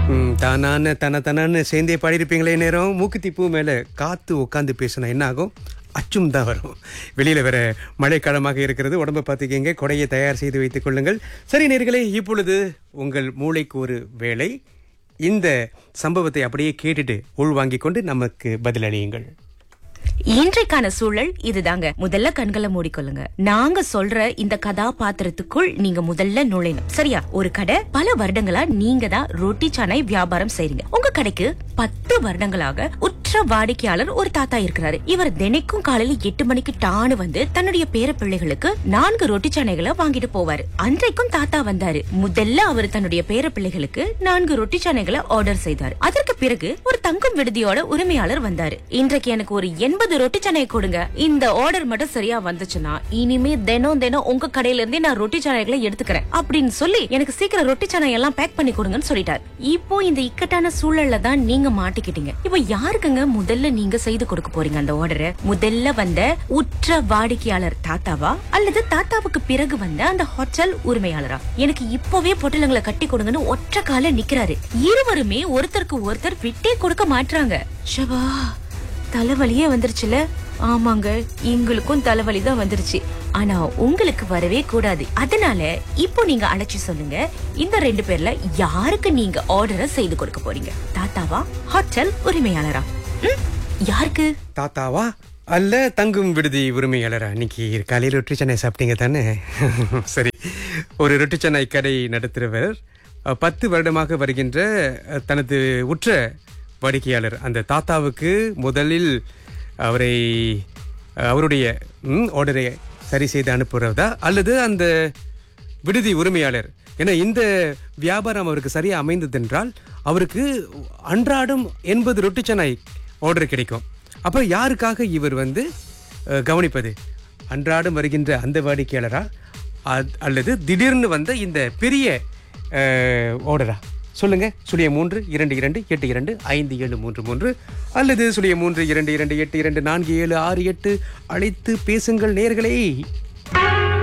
ம், தானான தன தனான்னு சேர்ந்தே பாடியிருப்பீங்களே நேரம் மூக்குத்தி பூ மேலே காத்து உட்காந்து பேசினா என்ன ஆகும் அச்சும் தான் வரும் வெளியில வேற மழைக்காலமாக இருக்கிறது உடம்பை பார்த்துக்கிங்க கொடையை தயார் செய்து வைத்துக் கொள்ளுங்கள் சரி நேர்களே இப்பொழுது உங்கள் மூளைக்கு ஒரு வேலை இந்த சம்பவத்தை அப்படியே கேட்டுட்டு உள்வாங்கிக் கொண்டு நமக்கு பதிலளியுங்கள் இன்றைக்கான சூழல் இதுதாங்க முதல்ல கண்களை மூடிக்கொள்ளுங்க நாங்க சொல்ற இந்த கதாபாத்திரத்துக்குள் நீங்க முதல்ல நுழையணும் சரியா ஒரு கடை பல வருடங்களா நீங்க தான் ரொட்டி சானை வியாபாரம் செய்றீங்க உங்க கடைக்கு பத்து வருடங்களாக உற்ற வாடிக்கையாளர் ஒரு தாத்தா இருக்கிறாரு இவர் தினைக்கும் காலையில எட்டு மணிக்கு டானு வந்து தன்னுடைய பேர பிள்ளைகளுக்கு நான்கு ரொட்டி சானைகளை வாங்கிட்டு போவாரு அன்றைக்கும் தாத்தா வந்தாரு முதல்ல அவர் தன்னுடைய பேர பிள்ளைகளுக்கு நான்கு ரொட்டி சானைகளை ஆர்டர் செய்தார் அதற்கு பிறகு ஒரு தங்கும் விடுதியோட உரிமையாளர் வந்தாரு இன்றைக்கு எனக்கு ஒரு எண்பது ரொட்டி சனையை கொடுங்க இந்த ஆர்டர் மட்டும் சரியா வந்துச்சுன்னா இனிமே தினம் தினம் உங்க கடையில இருந்தே நான் ரொட்டி சனைகளை எடுத்துக்கிறேன் அப்படின்னு சொல்லி எனக்கு சீக்கிரம் ரொட்டி சனை எல்லாம் பேக் பண்ணி கொடுங்கன்னு சொல்லிட்டார் இப்போ இந்த இக்கட்டான சூழல்ல தான் நீங்க மாட்டிக்கிட்டீங்க இப்போ யாருக்குங்க முதல்ல நீங்க செய்து கொடுக்க போறீங்க அந்த ஆர்டரை முதல்ல வந்த உற்ற வாடிக்கையாளர் தாத்தாவா அல்லது தாத்தாவுக்கு பிறகு வந்த அந்த ஹோட்டல் உரிமையாளரா எனக்கு இப்பவே பொட்டலங்களை கட்டி கொடுங்கன்னு ஒற்ற கால நிக்கிறாரு இருவருமே ஒருத்தருக்கு ஒருத்தர் விட்டே கொடுக்க மாட்றாங்க ஷபா தலைவலியே வந்துருச்சுல ஆமாங்க எங்களுக்கும் தலைவலி தான் வந்துருச்சு ஆனா உங்களுக்கு வரவே கூடாது அதனால இப்போ நீங்க அழைச்சு சொல்லுங்க இந்த ரெண்டு பேர்ல யாருக்கு நீங்க ஆர்டரை செய்து கொடுக்க போறீங்க தாத்தாவா ஹோட்டல் உரிமையாளரா ம், யாருக்கு தாத்தாவா அல்ல தங்கும் விடுதி உரிமையாளரா இன்னைக்கு காலையில் ரொட்டி சென்னை சாப்பிட்டீங்க தானே சரி ஒரு ரொட்டி சென்னை கடை நடத்துகிறவர் அஹ், பத்து வருடமாக வருகின்ற அஹ், தனது உற்ற வாடிக்கையாளர் அந்த தாத்தாவுக்கு முதலில் அவரை அஹ், அவருடைய ம், ஆர்டரை சரி செய்து அனுப்புறதா அல்லது அந்த விடுதி உரிமையாளர் ஏன்னா இந்த வியாபாரம் அவருக்கு சரியா அமைந்ததென்றால் அவருக்கு அன்றாடம் எண்பது ரொட்டி சென்னை ஆர்டர் கிடைக்கும் அப்போ யாருக்காக இவர் வந்து அஹ், கவனிப்பது அன்றாடம் வருகின்ற அந்த வாடிக்கையாளரா அத்- அல்லது திடீர்னு வந்த இந்த பெரிய ஆர்டரா சொல்லுங்க சுழிய மூன்று இரண்டு இரண்டு எட்டு இரண்டு ஐந்து ஏழு மூன்று மூன்று அல்லது சுழிய மூன்று இரண்டு இரண்டு எட்டு இரண்டு நான்கு ஏழு ஆறு எட்டு அழைத்து பேசுங்கள் நேர்களே